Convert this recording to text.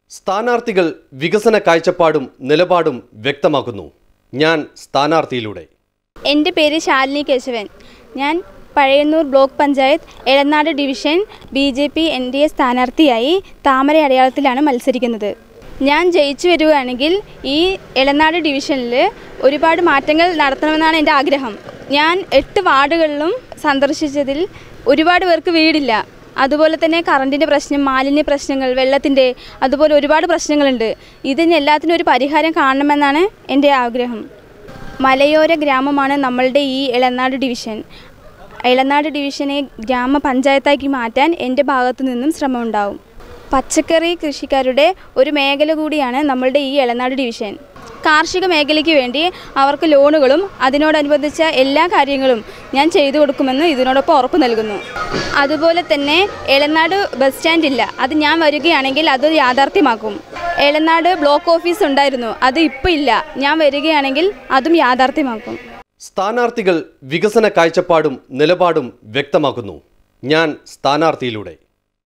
സ്ഥാനാർത്ഥികൾ വികസന കാഴ്ചപ്പാടും നിലപാടും വ്യക്തമാക്കുന്നു ഞാൻ സ്ഥാനാർത്ഥിയിലൂടെ എൻ്റെ പേര് ശാലിനി കേശവൻ ഞാൻ Pazhayannur block panchayat Elanad division B J P N D A സ്ഥാനാർത്ഥിയായി താമര അടയാളത്തിലാണ് മത്സരിക്കുന്നത് ഞാൻ ജയിച്ചു വരികയാണെങ്കിൽ ഈ എളനാട് ഡിവിഷനിൽ ഒരുപാട് മാറ്റങ്ങൾ നടത്തണമെന്നാണ് എൻ്റെ ആഗ്രഹം ഞാൻ എട്ട് വാർഡുകളിലും സന്ദർശിച്ചതിൽ ഒരുപാട് പേർക്ക് വീടില്ല അതുപോലെ തന്നെ കറണ്ടിൻ്റെ പ്രശ്നം മാലിന്യ പ്രശ്നങ്ങൾ വെള്ളത്തിൻ്റെ അതുപോലെ ഒരുപാട് പ്രശ്നങ്ങളുണ്ട് ഇതിന് എല്ലാത്തിനും ഒരു പരിഹാരം കാണണമെന്നാണ് എൻ്റെ ആഗ്രഹം മലയോര ഗ്രാമമാണ് നമ്മളുടെ ഈ ഇളനാട് ഡിവിഷൻ ഇളനാട് ഡിവിഷനെ ഗ്രാമപഞ്ചായത്താക്കി മാറ്റാൻ എൻ്റെ ഭാഗത്തു നിന്നും ശ്രമമുണ്ടാവും പച്ചക്കറി കൃഷിക്കാരുടെ ഒരു മേഖല കൂടിയാണ് നമ്മളുടെ ഈ ഇളനാട് ഡിവിഷൻ കാർഷിക മേഖലയ്ക്ക് വേണ്ടി അവർക്ക് ലോണുകളും അതിനോടനുബന്ധിച്ച എല്ലാ കാര്യങ്ങളും ഞാൻ ചെയ്തു കൊടുക്കുമെന്ന് ഇതിനോടൊപ്പം ഉറപ്പ് നൽകുന്നു അതുപോലെ തന്നെ എളനാട് ബസ് സ്റ്റാൻഡ് ഇല്ല അത് ഞാൻ വരികയാണെങ്കിൽ അത് യാഥാർത്ഥ്യമാക്കും എളനാട് ബ്ലോക്ക് ഓഫീസ് ഉണ്ടായിരുന്നു അത് ഇപ്പോൾ ഇല്ല ഞാൻ വരികയാണെങ്കിൽ അതും യാഥാർത്ഥ്യമാക്കും സ്ഥാനാർത്ഥികൾ വികസന കാഴ്ചപ്പാടും നിലപാടും വ്യക്തമാക്കുന്നു ഞാൻ സ്ഥാനാർത്ഥിയിലൂടെ